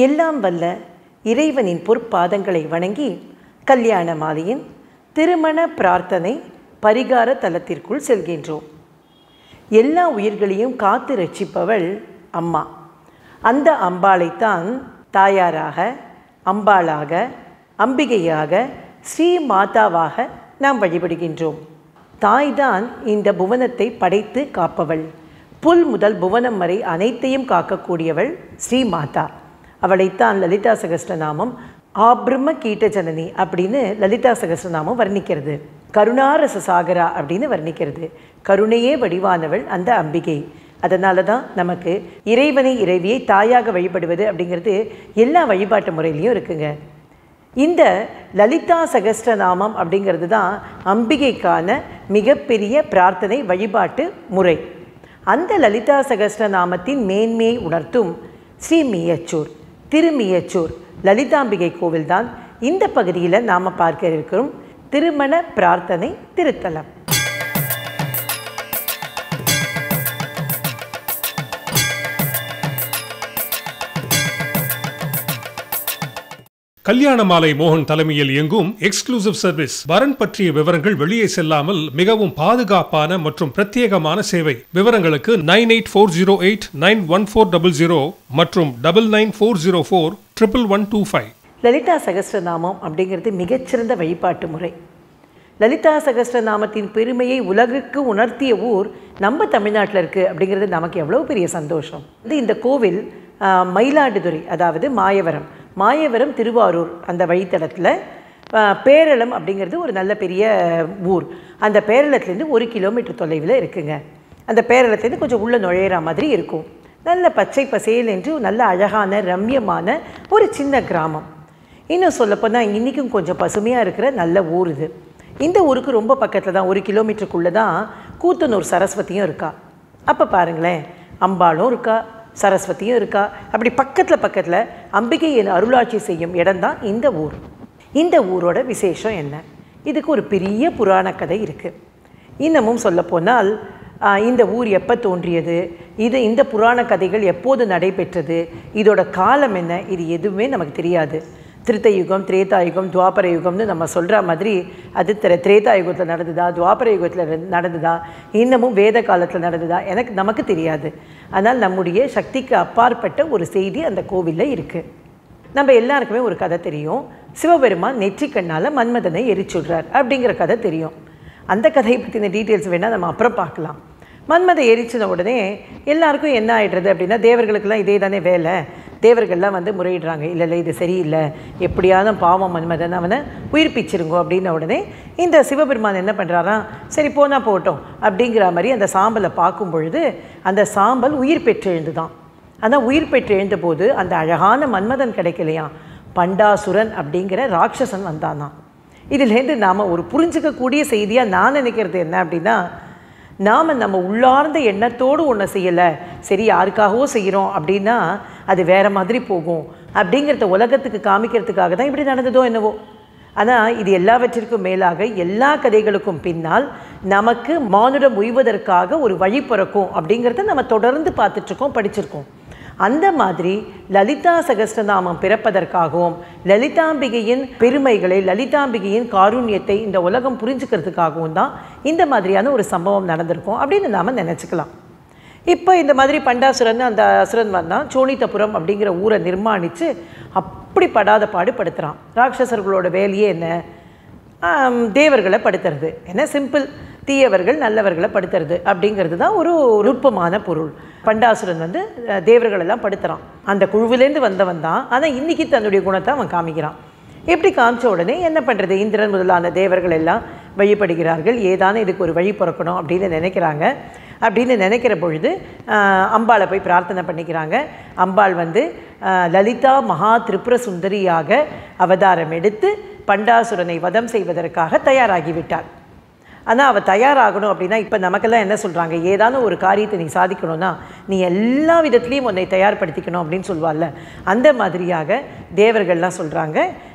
எல்லாம் வல்ல இறைவனின் பொற்பாதங்களை வணங்கி கல்யாண மாலையின் திருமண பிரார்த்தனை பரிகார தலத்திற்குள் செல்கின்றோம் எல்லா உயிர்களையும் காத்து ரட்சிப்பவள் அம்மா அந்த அம்பாளைத்தான் தாயாராக அம்பாளாக அம்பிகையாக ஸ்ரீ மாதாவாக நாம் வழிபடுகின்றோம் தாய்தான் இந்த புவனத்தை படைத்து காப்பவள் புல் முதல் புவனம் வரை அனைத்தையும் காக்கக்கூடியவள் ஸ்ரீ மாதா அவளைத்தான் லலிதா சகஸ்ரநாமம் ஆப்ரம்ம கீட்ட ஜனனி அப்படின்னு லலிதா சகஸ்ரநாமம் வர்ணிக்கிறது கருணாரச சாகரா அப்படின்னு வர்ணிக்கிறது கருணையே வடிவானவள் அந்த அம்பிகை அதனால தான் நமக்கு இறைவனை இறைவியை தாயாக வழிபடுவது அப்படிங்கிறது எல்லா வழிபாட்டு முறையிலையும் இருக்குங்க இந்த லலிதா சகஸ்ரநாமம் அப்படிங்கிறது தான் அம்பிகைக்கான மிகப்பெரிய பிரார்த்தனை வழிபாட்டு முறை அந்த லலிதா சகஸ்ரநாமத்தின் மேன்மையை உணர்த்தும் ஸ்ரீ மியச்சூர் திருமியச்சூர் லலிதாம்பிகை கோவில்தான் இந்த பகுதியில் நாம் பார்க்க இருக்கிறோம் திருமண பிரார்த்தனை திருத்தலம் கல்யாண மாலை மோகன் தலைமையில் இயங்கும் எக்ஸ்க்ளூசிவ் சர்வீஸ் வரன் பற்றிய விவரங்கள் வெளியே செல்லாமல் மிகவும் பாதுகாப்பான மற்றும் பிரத்யேகமான சேவை விவரங்களுக்கு nine eight four zero eight nine one four double zero மற்றும் double nine four zero four triple one two five Lalitha Sahasranamam அப்படிங்கிறது மிகச்சிறந்த வழிபாட்டு முறை லலிதா சகஸ்ரநாமத்தின் பெருமையை உலகுக்கு உணர்த்திய ஊர் நம்ம தமிழ்நாட்டில் இருக்குது அப்படிங்கிறது நமக்கு எவ்வளோ பெரிய சந்தோஷம் இது இந்த கோவில் ஆஹ், மயிலாடுதுறை அதாவது மாயவரம் மாயவரம் திருவாரூர் அந்த வழித்தடத்தில் ஆஹ், பேரளம் அப்படிங்கிறது ஒரு நல்ல பெரிய ஊர் அந்த பேரளத்துலேருந்து ஒரு கிலோமீட்டர் தொலைவில் இருக்குங்க அந்த பேரளத்துலேருந்து கொஞ்சம் உள்ள நுழையிற மாதிரி இருக்கும் நல்ல பச்சை பசேல் என்று நல்ல அழகான ரம்யமான ஒரு சின்ன கிராமம் இன்னும் சொல்லப்போனால் இன்றைக்கும் கொஞ்சம் பசுமையாக இருக்கிற நல்ல ஊர் இது இந்த ஊருக்கு ரொம்ப பக்கத்தில் தான் ஒரு கிலோமீட்டருக்குள்ளே தான் கூத்தனூர் சரஸ்வதியும் இருக்கா அப்போ பாருங்களேன் அம்பாளும் இருக்கா சரஸ்வதியும் இருக்கா அப்படி பக்கத்தில் பக்கத்தில் அம்பிகை என் அருளாட்சி செய்யும் இடம்தான் இந்த ஊர் இந்த ஊரோட விசேஷம் என்ன இதுக்கு ஒரு பெரிய புராண கதை இருக்குது இன்னமும் சொல்லப்போனால் ஆஹ், இந்த ஊர் எப்போ தோன்றியது இது இந்த புராண கதைகள் எப்போது நடைபெற்றது இதோட காலம் என்ன இது எதுவுமே நமக்கு தெரியாது திருத்த யுகம் திரேதா யுகம் துவாபர யுகம்னு நம்ம சொல்கிற மாதிரி அது திர திரேதா யுகத்தில் நடந்ததா துவாபர யுகத்தில் நடந்ததா இன்னமும் வேத காலத்தில் நடந்ததா எனக்கு நமக்கு தெரியாது ஆனால் நம்முடைய சக்திக்கு அப்பாற்பட்ட ஒரு செய்தி அந்த கோவிலில் இருக்குது நம்ம எல்லாருக்குமே ஒரு கதை தெரியும் சிவபெருமான் நெற்றிக்கண்ணால் மன்மதனை எரிச்சுடுறார் அப்படிங்கிற கதை தெரியும் அந்த கதையை பற்றின டீட்டெயில்ஸ் வேணால் நம்ம அப்புறம் பார்க்கலாம் மன்மதை எரிச்சின உடனே எல்லாருக்கும் என்ன ஆயிடுறது அப்படின்னா தேவர்களுக்கெல்லாம் இதே தானே வேலை தேவர்கள்லாம் வந்து முறையிடுறாங்க இல்லை இல்லை இது சரியில்லை எப்படியாவது பாவம் மன்மதன் அவனை உயிர்ப்பிச்சிருங்கோ அப்படின்ன உடனே இந்த சிவபெருமான் என்ன பண்ணுறாராம் சரி போனா போகட்டும் அப்படிங்கிற மாதிரி அந்த சாம்பலை பார்க்கும் பொழுது அந்த சாம்பல் உயிர் பெற்று எழுந்துதான் ஆனால் உயிர் பெற்று எழுந்தபோது அந்த அழகான மன்மதன் கிடைக்கலையாம் பண்டாசுரன் அப்படிங்கிற ராட்சசன் வந்தானாம் இதுலேருந்து நாம் ஒரு புரிஞ்சுக்கக்கூடிய செய்தியாக நான் நினைக்கிறது என்ன அப்படின்னா நாம் நம்ம உள்ளார்ந்த எண்ணத்தோடு ஒன்றை செய்யலை சரி யாருக்காகவோ செய்கிறோம் அப்படின்னா அது வேற மாதிரி போகும் அப்படிங்கிறத உலகத்துக்கு காமிக்கிறதுக்காக தான் இப்படி நடந்ததோ என்னவோ ஆனால் இது எல்லாவற்றிற்கும் மேலாக எல்லா கதைகளுக்கும் பின்னால் நமக்கு மானுடம் உய்வதற்காக ஒரு வழி பிறக்கும் அப்படிங்கிறத நம்ம தொடர்ந்து பார்த்துட்ருக்கோம் படிச்சிருக்கோம் அந்த மாதிரி லலிதா சகஸ்ரநாமம் பிறப்பதற்காகவும் லலிதாம்பிகையின் பெருமைகளை லலிதாம்பிகையின் காருண்யத்தை இந்த உலகம் புரிஞ்சுக்கிறதுக்காகவும் தான் இந்த மாதிரியான ஒரு சம்பவம் நடந்திருக்கும் அப்படின்னு நாம் நினச்சிக்கலாம் இப்போ இந்த மாதிரி பண்டாசுரன் அந்த அசுரன் வந்தான் சோனிதபுரம் அப்படிங்கிற ஊரை நிர்மாணித்து அப்படி படாத பாடுபடுத்துகிறான் ராட்சசர்களோட வேலையே என்ன ஆம், தேவர்களை படுத்துறது என்ன சிம்பிள் தீயவர்கள் நல்லவர்களை படுத்துறது அப்படிங்கிறது தான் ஒரு நுட்பமான பொருள் பண்டாசுரன் வந்து அஹ், தேவர்களெல்லாம் படுத்துகிறான் அந்த குழுவிலேருந்து வந்தவன் தான் ஆனால் இன்னைக்கு தன்னுடைய குணத்தை அவன் காமிக்கிறான் எப்படி காமிச்ச உடனே என்ன பண்ணுறது இந்திரன் முதலான தேவர்கள் எல்லாம் வழிபடுகிறார்கள் ஏதான இதுக்கு ஒரு வழி பிறக்கணும் அப்படின்னு நினைக்கிறாங்க அப்படின்னு நினைக்கிற பொழுது ஆஹ், அம்பாளை போய் பிரார்த்தனை பண்ணிக்கிறாங்க அம்பாள் வந்து ஆஹ், லலிதா மகா திரிபுர சுந்தரியாக அவதாரம் எடுத்து பண்டாசுரனை வதம் செய்வதற்காக தயாராகிவிட்டார் ஆனால் அவள் தயாராகணும் அப்படின்னா இப்போ நமக்கெல்லாம் என்ன சொல்கிறாங்க ஏதான ஒரு காரியத்தை நீ சாதிக்கணும்னா நீ எல்லா விதத்துலேயும் உன்னை தயார்படுத்திக்கணும் அப்படின்னு சொல்லுவாள்ல அந்த மாதிரியாக தேவர்கள்லாம் சொல்கிறாங்க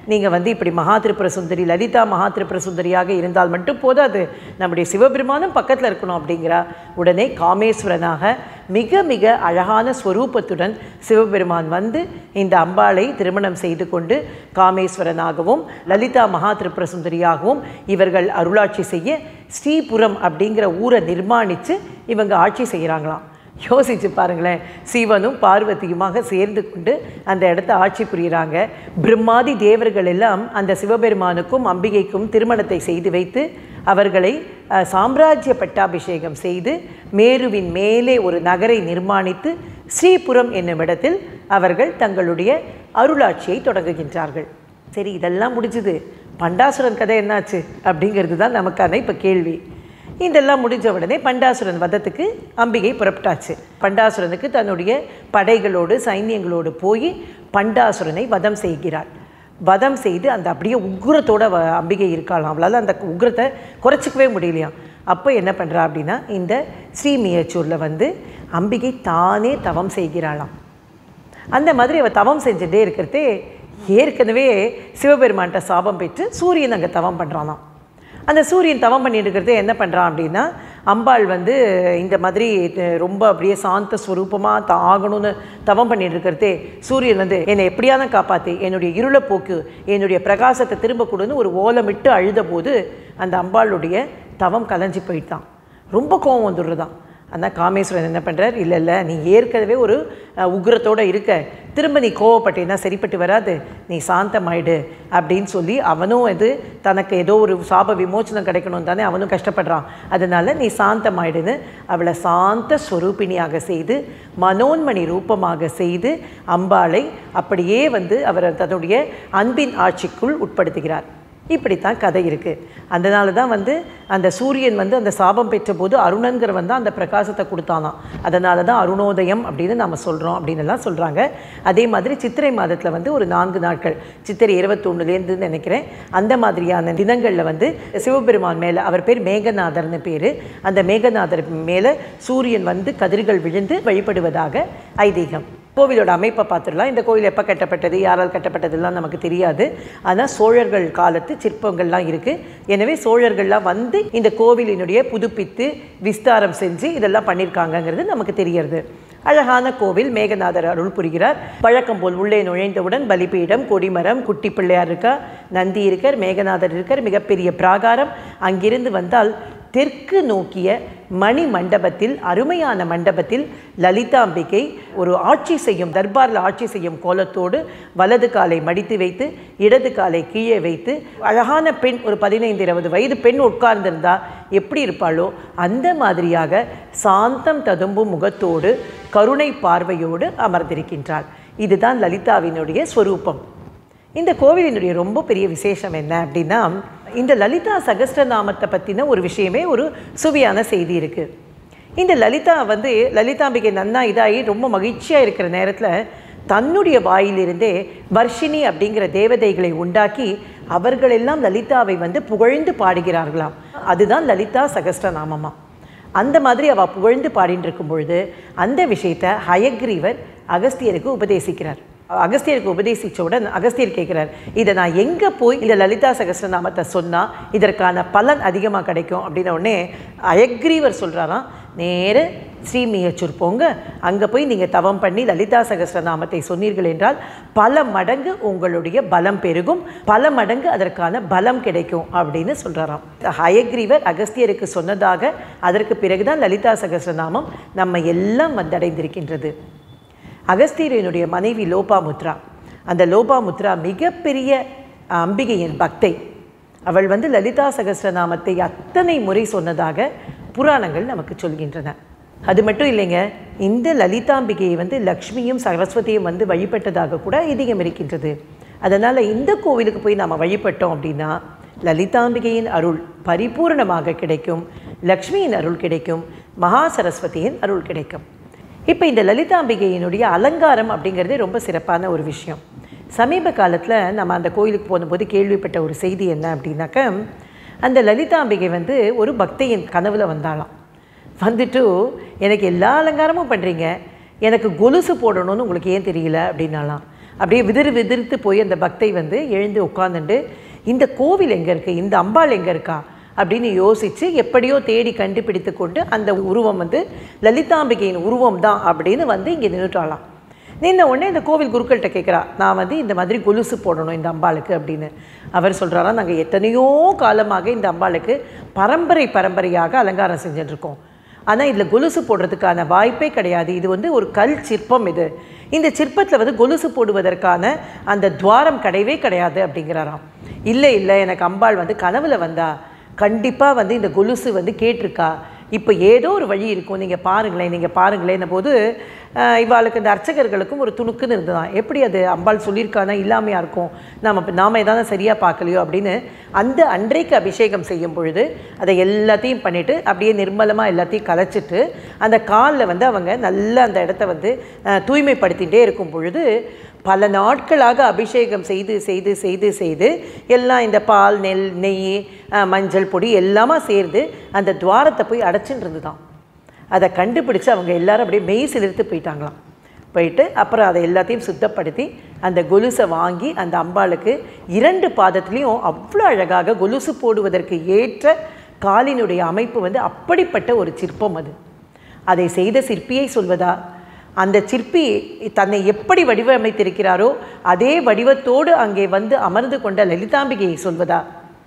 நீங்கள் வந்து இப்படி மகா திரிபுர சுந்தரி லலிதா மகா திரிபுர சுந்தரியாக இருந்தால் மட்டும் போதாது நம்முடைய சிவபெருமானும் பக்கத்தில் இருக்கணும் அப்படிங்கிறா உடனே காமேஸ்வரனாக மிக மிக அழகான ஸ்வரூபத்துடன் சிவபெருமான் வந்து இந்த அம்பாளை திருமணம் செய்து கொண்டு காமேஸ்வரனாகவும் லலிதா மகா திரிபுர சுந்தரியாகவும் இவர்கள் அருளாட்சி செய்ய ஸ்ரீபுரம் அப்படிங்கிற ஊரை நிர்மாணித்து இவங்க ஆட்சி செய்கிறாங்களாம் யோசிச்சு பாருங்களேன் சிவனும் பார்வதியுமாக சேர்ந்து கொண்டு அந்த இடத்த ஆட்சி புரிகிறாங்க பிரம்மாதி தேவர்கள் எல்லாம் அந்த சிவபெருமானுக்கும் அம்பிகைக்கும் திருமணத்தை செய்து வைத்து அவர்களை அஹ், சாம்ராஜ்ய பட்டாபிஷேகம் செய்து மேருவின் மேலே ஒரு நகரை நிர்மாணித்து ஸ்ரீபுரம் என்னும் இடத்தில் அவர்கள் தங்களுடைய அருளாட்சியை தொடங்குகின்றார்கள் சரி இதெல்லாம் முடிஞ்சுது பண்டாசுரன் கதை என்னாச்சு அப்படிங்கிறது தான் நமக்கான இப்போ கேள்வி இதெல்லாம் முடிஞ்ச உடனே பண்டாசுரன் வதத்துக்கு அம்பிகை புறப்பட்டாச்சு பண்டாசுரனுக்கு தன்னுடைய படைகளோடு சைன்யங்களோடு போய் பண்டாசுரனை வதம் செய்கிறாள் வதம் செய்து அந்த அப்படியே உக்ரத்தோட வ- அம்பிகை இருக்காளாம் அவளால் அந்த உக்ரத்தை குறைச்சிக்கவே முடியலையாம் அப்போ என்ன பண்ணுறா அப்படின்னா இந்த ஸ்ரீமியச்சூரில் வந்து அம்பிகை தானே தவம் செய்கிறாளாம் அந்த மாதிரி அவள் தவம் செஞ்சுட்டே இருக்கிறதே ஏற்கனவே சிவபெருமான்கிட்ட சாபம் பெற்று சூரியன் அங்கே தவம் பண்ணுறானாம் அந்த சூரியன் தவம் பண்ணிட்டு இருக்கிறதே என்ன பண்ணுறான் அப்படின்னா அம்பாள் வந்து இந்த மாதிரி அஹ், ரொம்ப அப்படியே சாந்த ஸ்வரூபமாக த ஆகணும்னு தவம் பண்ணிட்டு இருக்கிறதே சூரியன் வந்து என்னை எப்படியான காப்பாற்று என்னுடைய இருளை போக்கு என்னுடைய பிரகாசத்தை திரும்ப கொடுன்னு ஒரு ஓலமிட்டு அழுத போது அந்த அம்பாளுடைய தவம் கலைஞ்சு போயிட்டான் ரொம்ப கோவம் வந்துடுறதான் ஆனால் காமேஸ்வரன் என்ன பண்ணுறார் இல்லை இல்லை நீ ஏற்கனவே ஒரு அஹ், உக்ரத்தோட இருக்க திரும்ப நீ கோவப்பட்டேன்னா சரிப்பட்டு வராது நீ சாந்தமாயிடு அப்படின்னு சொல்லி அவனும் இது தனக்கு ஏதோ ஒரு சாப விமோச்சனம் கிடைக்கணும் தானே அவனும் கஷ்டப்படுறான் அதனால் நீ சாந்தமாயிடுன்னு அவளை சாந்த ஸ்வரூபிணியாக செய்து மனோன்மணி ரூபமாக செய்து அம்பாளை அப்படியே வந்து அவர் தன்னுடைய அன்பின் ஆட்சிக்குள் உட்படுத்துகிறார் இப்படித்தான் கதை இருக்குது அதனால தான் வந்து அந்த சூரியன் வந்து அந்த சாபம் பெற்றபோது அருணன்கிறவன் தான் அந்த பிரகாசத்தை கொடுத்தானாம் அதனால தான் அருணோதயம் அப்படின்னு நம்ம சொல்கிறோம் அப்படின்னு எல்லாம் சொல்கிறாங்க அதே மாதிரி சித்திரை மாதத்தில் வந்து ஒரு நான்கு நாட்கள் சித்திரை இருபத்தொன்னுலேருந்து நினைக்கிறேன் அந்த மாதிரியான தினங்களில் வந்து சிவபெருமான் மேலே அவர் பேர் மேகநாதர்னு பேர் அந்த மேகநாதர் மேலே சூரியன் வந்து கதிர்கள் விழுந்து வழிபடுவதாக ஐதீகம் கோவிலோட அமைப்பை பார்த்துடலாம் இந்த கோவில் எப்போ கட்டப்பட்டது யாரால் கட்டப்பட்டதெல்லாம் நமக்கு தெரியாது ஆனால் சோழர்கள் காலத்து சிற்பங்கள்லாம் இருக்குது எனவே சோழர்கள்லாம் வந்து இந்த கோவிலினுடைய புதுப்பித்து விஸ்தாரம் செஞ்சு இதெல்லாம் பண்ணியிருக்காங்கங்கிறது நமக்கு தெரியறது அழகான கோவில் மேகநாதர் அருள் புரிகிறார் பழக்கம் போல் உள்ளே நுழைந்தவுடன் பலிபீடம் கொடிமரம் குட்டி பிள்ளையார் இருக்கா நந்தி இருக்கார் மேகநாதர் இருக்கார் மிகப்பெரிய பிராகாரம் அங்கிருந்து வந்தால் தெற்கு நோக்கிய மணி மண்டபத்தில் அருமையான மண்டபத்தில் லலிதாம்பிகை ஒரு ஆட்சி செய்யும் தர்பாரில் ஆட்சி செய்யும் கோலத்தோடு வலது காலை மடித்து வைத்து இடது காலை கீழே வைத்து அழகான பெண் ஒரு பதினைந்து இருபது வயது பெண் உட்கார்ந்திருந்தா எப்படி இருப்பாளோ அந்த மாதிரியாக சாந்தம் ததும்பும் முகத்தோடு கருணை பார்வையோடு அமர்ந்திருக்கின்றாள் இதுதான் லலிதாவினுடைய ஸ்வரூபம் இந்த கோவிலினுடைய ரொம்ப பெரிய விசேஷம் என்ன அப்படின்னா இந்த லலிதா சகஸ்ரநாமத்தை பற்றின ஒரு விஷயமே ஒரு சுவையான செய்தி இருக்குது இந்த லலிதா வந்து லலிதாம்பிகை நன்னா இதாகி ரொம்ப மகிழ்ச்சியாக இருக்கிற நேரத்தில் தன்னுடைய வாயிலிருந்தே வர்ஷினி அப்படிங்கிற தேவதைகளை உண்டாக்கி அவர்களெல்லாம் லலிதாவை வந்து புகழ்ந்து பாடுகிறார்களாம் அதுதான் லலிதா சகஸ்ரநாமமா அந்த மாதிரி அவள் புகழ்ந்து பாடிட்டு இருக்கும் பொழுது அந்த விஷயத்தை ஹயக்ரீவர் அகஸ்தியருக்கு உபதேசிக்கிறார் அகஸ்தியருக்கு உபதேசித்தவுடன் அகஸ்தியர் கேட்குறார் இதை நான் எங்கே போய் இந்த லலிதா சகஸ்ரநாமத்தை சொன்னால் இதற்கான பலன் அதிகமாக கிடைக்கும் அப்படின்ன உடனே அயக்ரீவர் சொல்கிறாராம் நேர ஸ்ரீமியச்சூர் போங்க அங்கே போய் நீங்கள் தவம் பண்ணி லலிதா சகஸ்ரநாமத்தை சொன்னீர்கள் என்றால் பல மடங்கு உங்களுடைய பலம் பெருகும் பல மடங்கு அதற்கான பலம் கிடைக்கும் அப்படின்னு சொல்கிறாராம் ஹயக்ரீவர் அகஸ்தியருக்கு சொன்னதாக அதற்கு பிறகுதான் லலிதா சகஸ்ரநாமம் நம்ம எல்லாம் வந்தடைந்திருக்கின்றது அகஸ்தியரினுடைய மனைவி லோபாமுத்ரா அந்த லோபாமுத்ரா மிகப்பெரிய அம்பிகையின் பக்தை அவள் வந்து லலிதா சகஸ்ரநாமத்தை அத்தனை முறை சொன்னதாக புராணங்கள் நமக்கு சொல்கின்றன அது மட்டும் இல்லைங்க இந்த லலிதாம்பிகையை வந்து லக்ஷ்மியும் சரஸ்வதியும் வந்து வழிபட்டதாக கூட ஐதீகம் இருக்கின்றது அதனால் இந்த கோவிலுக்கு போய் நாம் வழிபட்டோம் அப்படின்னா லலிதாம்பிகையின் அருள் பரிபூரணமாக கிடைக்கும் லக்ஷ்மியின் அருள் கிடைக்கும் மகா சரஸ்வதியின் அருள் கிடைக்கும் இப்போ இந்த லலிதாம்பிகையினுடைய அலங்காரம் அப்படிங்கிறதே ரொம்ப சிறப்பான ஒரு விஷயம் சமீப காலத்தில் நம்ம அந்த கோயிலுக்கு போகும்போது கேள்விப்பட்ட ஒரு செய்தி என்ன அப்படின்னாக்க அந்த லலிதாம்பிகை வந்து ஒரு பக்தையின் கனவுல வந்தாளாம் வந்துட்டு எனக்கு எல்லா அலங்காரமும் பண்ணுறீங்க எனக்கு கொலுசு போடணும்னு உங்களுக்கு ஏன் தெரியல அப்படின்னாலாம் அப்படியே விதிர் விதிர்த்து போய் அந்த பக்தை வந்து எழுந்து உட்காந்துட்டு இந்த கோவில் எங்கே இருக்குது இந்த அம்பாள் எங்கே இருக்கா அப்படின்னு யோசித்து எப்படியோ தேடி கண்டுபிடித்து கொண்டு அந்த உருவம் வந்து லலிதாம்பிகையின் உருவம் தான் அப்படின்னு வந்து இங்கே நின்றுட்டாளாம் நின்ன உடனே இந்த கோவில் குருக்கள்கிட்ட கேட்குறா நான் வந்து இந்த மாதிரி கொலுசு போடணும் இந்த அம்பாளுக்கு அப்படின்னு அவர் சொல்கிறாரா நாங்கள் எத்தனையோ காலமாக இந்த அம்பாளுக்கு பரம்பரை பரம்பரையாக அலங்காரம் செஞ்சுட்ருக்கோம் ஆனால் இதில் கொலுசு போடுறதுக்கான வாய்ப்பே கிடையாது இது வந்து ஒரு கல் சிற்பம் இது இந்த சிற்பத்தில் வந்து கொலுசு போடுவதற்கான அந்த துவாரம் கிடையவே கிடையாது அப்படிங்கிறாராம் இல்லை இல்லை எனக்கு அம்பாள் வந்து கனவுல வந்தா கண்டிப்பாக வந்து இந்த கொலுசு வந்து கேட்டிருக்கா இப்போ ஏதோ ஒரு வழி இருக்கும் நீங்கள் பாருங்களேன் நீங்கள் பாருங்களேன் போது ஆஹ், இவாளுக்கு இந்த அர்ச்சகர்களுக்கும் ஒரு துணுக்குன்னு இருந்ததான் எப்படி அது அம்பாள் சொல்லியிருக்கானா இல்லாமையா இருக்கும் நாம் நாம ஏதாவது சரியாக பார்க்கலையோ அப்படின்னு அந்த அன்றைக்கு அபிஷேகம் செய்யும் பொழுது அதை எல்லாத்தையும் பண்ணிவிட்டு அப்படியே நிர்மலமாக எல்லாத்தையும் கலைச்சிட்டு அந்த காலில் வந்து அவங்க நல்லா அந்த இடத்த வந்து ஆஹ், தூய்மைப்படுத்திகிட்டே இருக்கும் பொழுது பல நாட்களாக அபிஷேகம் செய்து செய்து செய்து செய்து எல்லாம் இந்த பால் நெல் நெய் அஹ், மஞ்சள் பொடி எல்லாமா சேர்ந்து அந்த துவாரத்தை போய் அடைச்சின்னு இருந்துதான் அதை கண்டுபிடிச்சு அவங்க எல்லாரும் அப்படியே மெய் சிலிர்த்து போயிட்டாங்களாம் போயிட்டு அப்புறம் அதை எல்லாத்தையும் சுத்தப்படுத்தி அந்த கொலுசை வாங்கி அந்த அம்பாளுக்கு இரண்டு பாதத்துலேயும் அவ்வளோ அழகாக கொலுசு போடுவதற்கு ஏற்ற காலினுடைய அமைப்பு வந்து அப்படிப்பட்ட ஒரு சிற்பம் அது அதை செய்த சிற்பியை சொல்வதா அந்த சிற்பி தன்னை எப்படி வடிவமைத்திருக்கிறாரோ அதே வடிவத்தோடு அங்கே வந்து அமர்ந்து கொண்ட லலிதாம்பிகையை சொல்வதா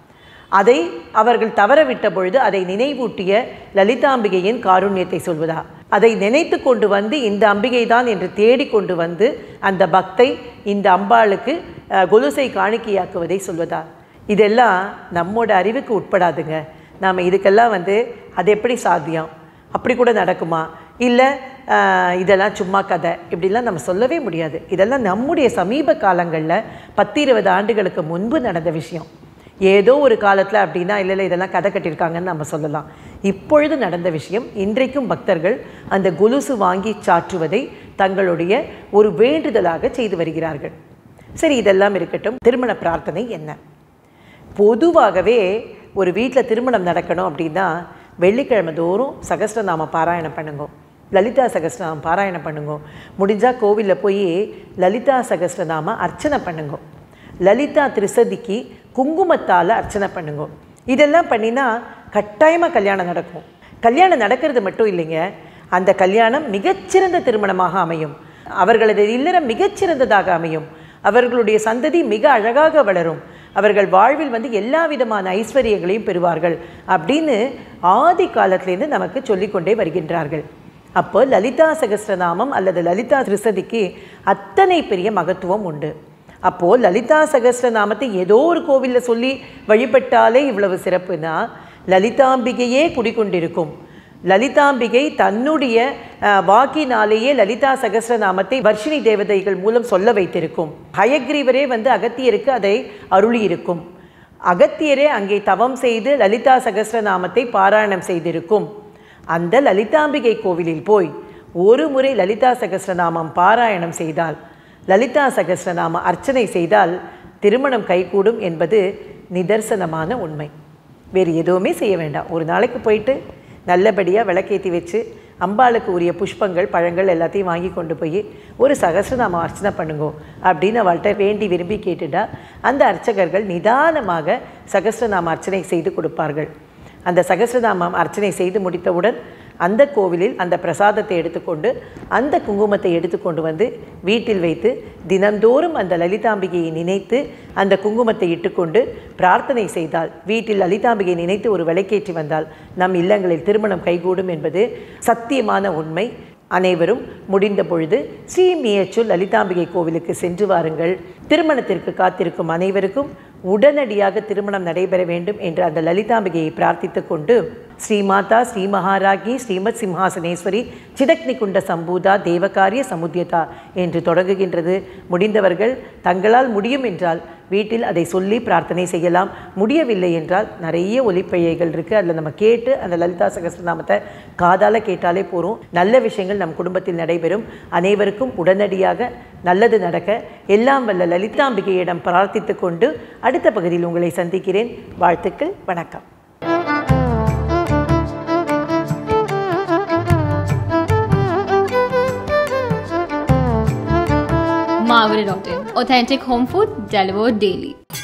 அதை அவர்கள் தவற விட்ட பொழுது அதை நினைவூட்டிய லலிதாம்பிகையின் காருண்யத்தை சொல்வதா அதை நினைத்து கொண்டு வந்து இந்த அம்பிகை தான் என்று தேடி கொண்டு வந்து அந்த பக்தை இந்த அம்பாளுக்கு அஹ், கொலுசை காணிக்கையாக்குவதை சொல்வதா இதெல்லாம் நம்மோட அறிவுக்கு உட்படாதுங்க நாம் இதுக்கெல்லாம் வந்து அது எப்படி சாத்தியம் அப்படி கூட நடக்குமா இல்லை இதெல்லாம் சும்மா கதை இப்படிலாம் நம்ம சொல்லவே முடியாது இதெல்லாம் நம்முடைய சமீப காலங்களில் பத்து இருபது ஆண்டுகளுக்கு முன்பு நடந்த விஷயம் ஏதோ ஒரு காலத்தில் அப்படின்னா இல்லை இல்லை இதெல்லாம் கதை கட்டியிருக்காங்கன்னு நம்ம சொல்லலாம் இப்பொழுது நடந்த விஷயம் இன்றைக்கும் பக்தர்கள் அந்த கொலுசு வாங்கி சாற்றுவதை தங்களுடைய ஒரு வேண்டுதலாக செய்து வருகிறார்கள் சரி இதெல்லாம் இருக்கட்டும் திருமண பிரார்த்தனை என்ன பொதுவாகவே ஒரு வீட்டில் திருமணம் நடக்கணும் அப்படின்னா வெள்ளிக்கிழமை தோறும் சகஸ்ரநாம பாராயணம் பண்ணுங்க லலிதா சகஸ்ரநாமம் பாராயணம் பண்ணுங்க முடிஞ்சால் கோவிலில் போய் லலிதா சகஸ்ரநாம அர்ச்சனை பண்ணுங்க லலிதா திரிசதிக்கு குங்குமத்தால் அர்ச்சனை பண்ணுங்க இதெல்லாம் பண்ணினா கட்டாயமாக கல்யாணம் நடக்கும் கல்யாணம் நடக்கிறது மட்டும் இல்லைங்க அந்த கல்யாணம் மிகச்சிறந்த திருமணமாக அமையும் அவர்களது இல்லறம் மிகச்சிறந்ததாக அமையும் அவர்களுடைய சந்ததி மிக அழகாக வளரும் அவர்கள் வாழ்வில் வந்து எல்லா விதமான ஐஸ்வர்யங்களையும் பெறுவார்கள் அப்படின்னு ஆதி காலத்திலேருந்து நமக்கு சொல்லிக்கொண்டே வருகின்றார்கள் அப்போ லலிதா சகஸ்ரநாமம் அல்லது லலிதா திருசதிக்கு அத்தனை பெரிய மகத்துவம் உண்டு அப்போது லலிதா சகஸ்ரநாமத்தை ஏதோ ஒரு கோவிலில் சொல்லி வழிபட்டாலே இவ்வளவு சிறப்புனா லலிதாம்பிகையே குடிக்கொண்டிருக்கும் லலிதாம்பிகை தன்னுடைய அஹ், வாக்கினாலேயே லலிதா சகஸ்ரநாமத்தை வர்ஷினி தேவதைகள் மூலம் சொல்ல வைத்திருக்கும் ஹயக்ரீவரே வந்து அகத்தியருக்கு அதை அருளியிருக்கும் அகத்தியரே அங்கே தவம் செய்து லலிதா சகஸ்ரநாமத்தை பாராயணம் செய்திருக்கும் அந்த லலிதாம்பிகை கோவிலில் போய் ஒரு முறை லலிதா சகஸ்ரநாமம் பாராயணம் செய்தால் லலிதா சகஸ்ரநாம அர்ச்சனை செய்தால் திருமணம் கைகூடும் என்பது நிதர்சனமான உண்மை வேறு எதுவுமே செய்ய வேண்டாம் ஒரு நாளைக்கு போயிட்டு நல்லபடியாக விளக்கேற்றி வச்சு அம்பாளுக்கு உரிய புஷ்பங்கள் பழங்கள் எல்லாத்தையும் வாங்கி கொண்டு போய் ஒரு சகஸ்ரநாம அர்ச்சனை பண்ணுங்கோ அப்படின்னு அவள்கிட்ட வேண்டி விரும்பி கேட்டுட்டா அந்த அர்ச்சகர்கள் நிதானமாக சகஸ்ரநாம அர்ச்சனை செய்து கொடுப்பார்கள் அந்த சகஸ்ரநாமம் அர்ச்சனை செய்து முடித்தவுடன் அந்த கோவிலில் அந்த பிரசாதத்தை எடுத்துக்கொண்டு அந்த குங்குமத்தை எடுத்துக்கொண்டு வந்து வீட்டில் வைத்து தினந்தோறும் அந்த லலிதாம்பிகையை நினைத்து அந்த குங்குமத்தை இட்டுக்கொண்டு பிரார்த்தனை செய்தால் வீட்டில் லலிதாம்பிகையை நினைத்து ஒரு விளக்கேற்றி வந்தால் நம் இல்லங்களில் திருமணம் கைகூடும் என்பது சத்தியமான உண்மை அனைவரும் முடிந்த பொழுது ஸ்ரீ மியச்சூர் லலிதாம்பிகை கோவிலுக்கு சென்று வாருங்கள் திருமணத்திற்கு காத்திருக்கும் அனைவருக்கும் உடனடியாக திருமணம் நடைபெற வேண்டும் என்று அந்த லலிதாம்பிகையை பிரார்த்தித்துக் கொண்டு ஸ்ரீமாதா ஸ்ரீ மகாராகி ஸ்ரீமத் சிம்ஹாசனேஸ்வரி சிதக்னிகுண்ட சம்பூதா தேவகாரிய சமுத்தியதா என்று தொடங்குகின்றது முடிந்தவர்கள் தங்களால் முடியும் என்றால் வீட்டில் அதை சொல்லி பிரார்த்தனை செய்யலாம் முடியவில்லை என்றால் நிறைய ஒலிப்பையைகள் இருக்குது அதில் நம்ம கேட்டு அந்த லலிதா சகஸ்ரநாமத்தை காதால கேட்டாலே போகிறோம் நல்ல விஷயங்கள் நம் குடும்பத்தில் நடைபெறும் அனைவருக்கும் உடனடியாக நல்லது நடக்க எல்லாம் வல்ல லலிதாம்பிகையிடம் பிரார்த்தித்துக் கொண்டு அடுத்த பகுதியில் உங்களை சந்திக்கிறேன் வாழ்த்துக்கள் வணக்கம் அம்மா அவர் Authentic home food delivered daily.